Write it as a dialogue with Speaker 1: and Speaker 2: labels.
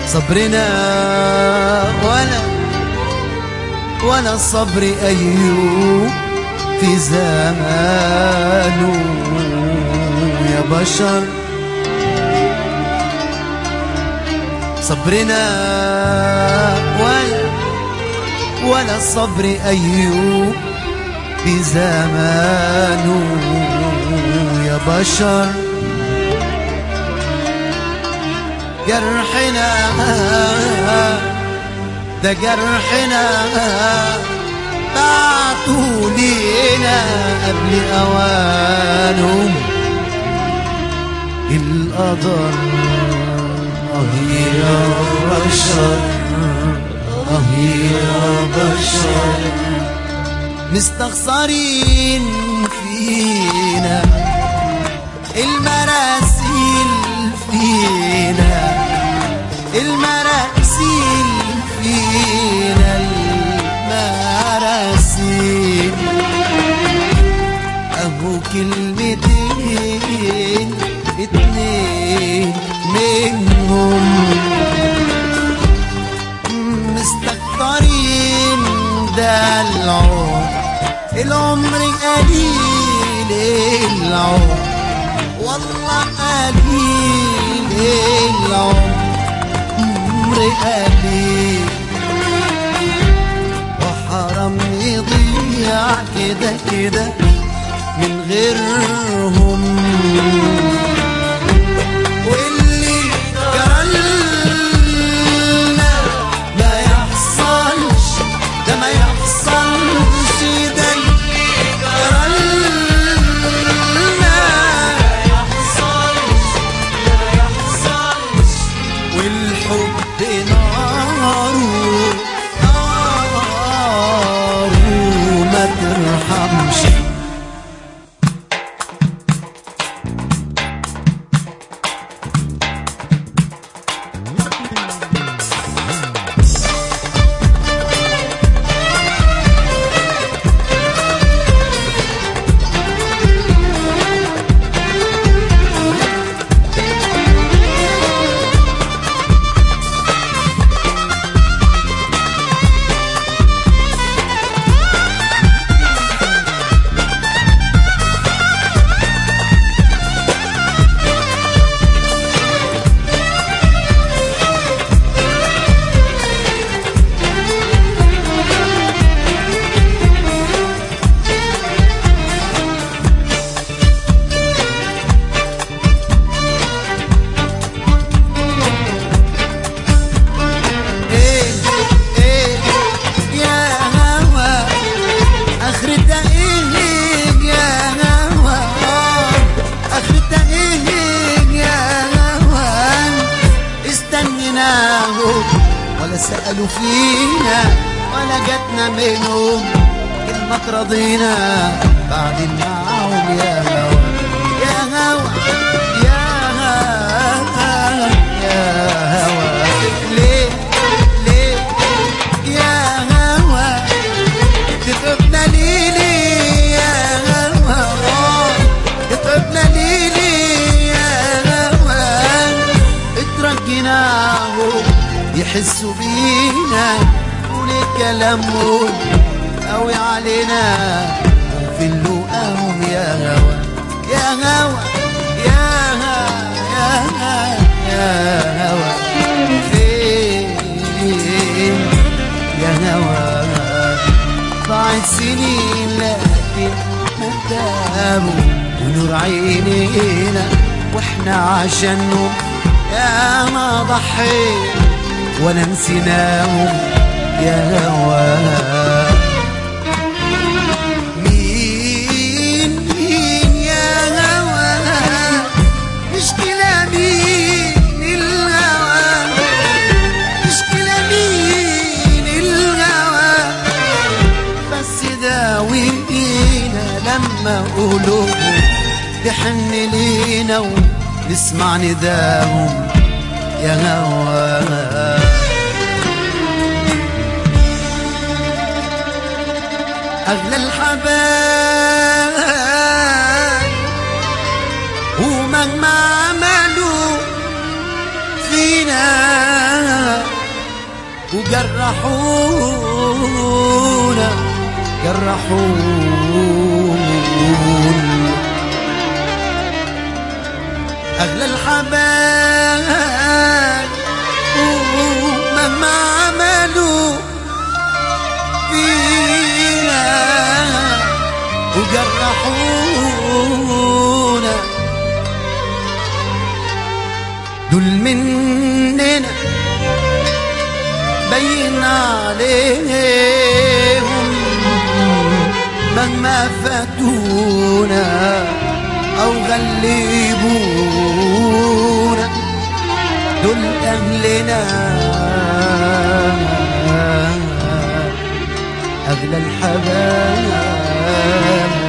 Speaker 1: صبرنا ولا ولا صبر أيوب في زمانه يا بشر صبرنا ولا ولا صبر أيوب في زمانه يا بشر جرحنا ده جرحنا بعتوا لينا قبل أوانهم القدر آه يا بشر آه يا بشر مستخسرين فينا المراسيل فينا المراسيل فينا المراسيل أهو كلمتين اتنين منهم مستكترين ده العمر العمر قليل العمر والله قليل العمر قليل وحرام يضيع كده كده من غيرهم واللي جرالنا ما يحصلش ده ما يحصلش ده اللي جرالنا والحب نار نار ما ترحمش ايه ايه يا هوا اخرتها ايه يا هوا اخرتها ايه يا هوا استنيناه ولا سألوا فينا ولا جاتنا منهم كلمة رضينا بعدين معاهم يا هوا يا هوا يا هوا يا هوا ليه ليه يا هوا تتعبنا ليلي يا هوا تتعبنا ليلي يا هوا اترجيناه يحسوا بينا وليه كلامهم قوي علينا وفي اللقاهم يا هوا يا هوا يا هوا يا هوا يا هوا فين يا هوا ضاعت سنين لكن ما تابوا ونور عينينا واحنا عشانهم يا ما ضحينا ولا نسيناهم يا هوا مين مين يا هوا مشكلة مين الهوى مشكلة مين الهوى بس داوينا لما قلوبهم تحن لينا ونسمع نداهم يا هوا أغلى الحبايب ومهما عملوا فينا جرحونا جرحونا أغلى الحبايب مهما عملوا فينا وجرحونا دول مننا بين عليهم مهما فاتونا أو غلبونا دول أهلنا أغلى الحبايب